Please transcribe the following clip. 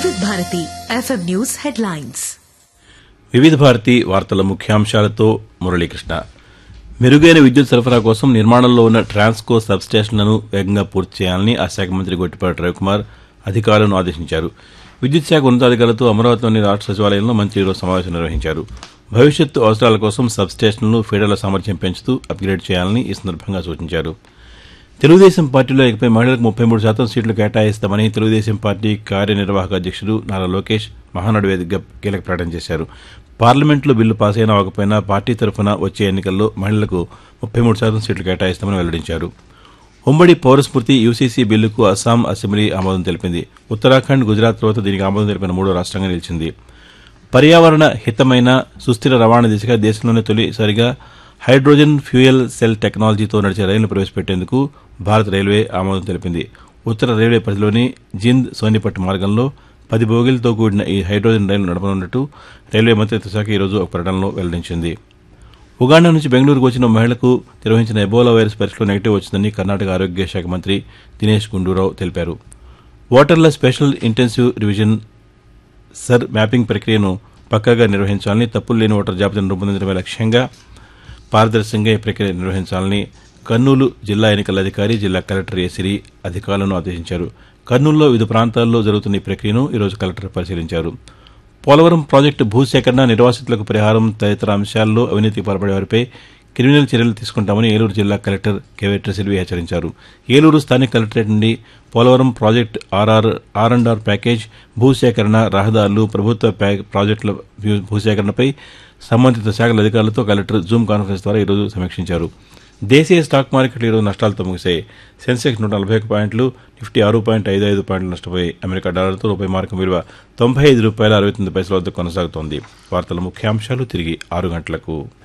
వివిధ Bharati FM news headlines వివిధ భారతి వార్తల ముఖ్యాంశాలతో మురళీకృష్ణ మెరుగైన విద్యుత్ సరఫరా కోసం నిర్మాణంలో ఉన్న ట్రాన్స్కో సబ్స్టేషన్లను వేగంగా పూర్తి చేయాలని ఆ శాఖ మంత్రి గొట్టిపాటి రవికుమార్ అధికారులను ఆదేశించారు విద్యుత్ శాఖ ఉన్నతాధికారులతో అమరావతిలోని రాష్ట్ర సచివాలయంలో మంత్రి ఈరోజు సమావేశం నిర్వహించారు భవిష్యత్తు అవసరాల కోసం సబ్స్టేషన్లు ఫీడర్ల సామర్థ్యం పెంచుతూ అప్గ్రేడ్ చేయాలని ఈ సందర్భంగా సూచించారు తెలుగుదేశం పార్టీలో ఇకపై మహిళలకు ముప్పై మూడు శాతం సీట్లు కేటాయిస్తామని తెలుగుదేశం పార్టీ కార్యనిర్వాహక అధ్యక్షుడు నారా లోకేష్ మహానాడు వేదికగా కీలక ప్రకటన చేశారు పార్లమెంట్లో బిల్లు పాస్ అయినా అవ్వకపోయినా పార్టీ తరఫున వచ్చే ఎన్నికల్లో మహిళలకు ముప్పై మూడు శాతం సీట్లు కేటాయిస్తామని వెల్లడించారు ఉమ్మడి పౌరస్మృతి యూసీసీ బిల్లుకు అస్సాం అసెంబ్లీ ఆమోదం తెలిపింది ఉత్తరాఖండ్ గుజరాత్ తర్వాత దీనికి ఆమోదం తెలిపిన మూడో రాష్ట్రంగా నిలిచింది పర్యావరణ హితమైన సుస్థిర రవాణా దిశగా దేశంలోనే తొలిసారిగా హైడ్రోజన్ ఫ్యూయల్ సెల్ టెక్నాలజీతో నడిచే రైలును ప్రవేశపెట్టేందుకు భారత రైల్వే ఆమోదం తెలిపింది ఉత్తర రైల్వే పరిధిలోని జింద్ సోనిపట్ మార్గంలో పది బోగిలతో కూడిన ఈ హైడ్రోజన్ రైలు నడపనున్నట్టు రైల్వే మంత్రిత్వ శాఖ ఈరోజు ఒక ప్రకటనలో వెల్లడించింది ఉగాండా నుంచి బెంగళూరుకు వచ్చిన మహిళకు నిర్వహించిన ఎబోలా వైరస్ పరీక్షలో నెగిటివ్ వచ్చిందని కర్ణాటక ఆరోగ్య శాఖ మంత్రి దినేష్ గుండూరావు తెలిపారు ఓటర్ల special intensive revision SIR mapping ప్రక్రియను పక్కాగా నిర్వహించాలని తప్పులు లేని ఓటర్ జాబితాను రూపొందించడమే లక్ష్యంగా పారదర్శకంగా ఈ ప్రక్రియ నిర్వహించాలని కర్నూలు జిల్లా ఎన్నికల అధికారి జిల్లా కలెక్టర్ ఏసిరి అధికారులను ఆదేశించారు కర్నూలులో వివిధ ప్రాంతాల్లో జరుగుతున్న ఈ ప్రక్రియను ఈరోజు కలెక్టర్ పరిశీలించారు పోలవరం ప్రాజెక్టు భూసేకరణ నిర్వాసితులకు పరిహారం తదితర అంశాల్లో అవినీతి పాల్పడే వారిపై క్రిమినల్ చర్యలు తీసుకుంటామని ఏలూరు జిల్లా కలెక్టర్ కెవెట్ర సిల్వి హెచ్చరించారు ఏలూరు స్థానిక కలెక్టరేట్ నుండి Polavaram project R R R and R package భూసేకరణ రహదారులు ప్రభుత్వ ప్యా- ప్రాజెక్టుల భూ- భూసేకరణపై సంబంధిత శాఖల అధికారులతో కలెక్టర్ జూమ్ కాన్ఫరెన్స్ ద్వారా ఈరోజు సమీక్షించారు దేశీయ స్టాక్ మార్కెట్లు ఈరోజు నష్టాలతో ముగిశాయి సెన్సెక్స్ నూట నలభై ఒక పాయింట్లు నిఫ్టీ ఆరు పాయింట్ ఐదు ఐదు పాయింట్లు నష్టపోయి అమెరికా డాలర్తో రూపాయి మార్కం విలువ తొంభై ఐదు రూపాయల అరవై తొమ్మిది పైసల వద్ద కొనసాగుతోంది వార్తల ముఖ్యాంశాలు తిరిగి ఆరు గంటలకు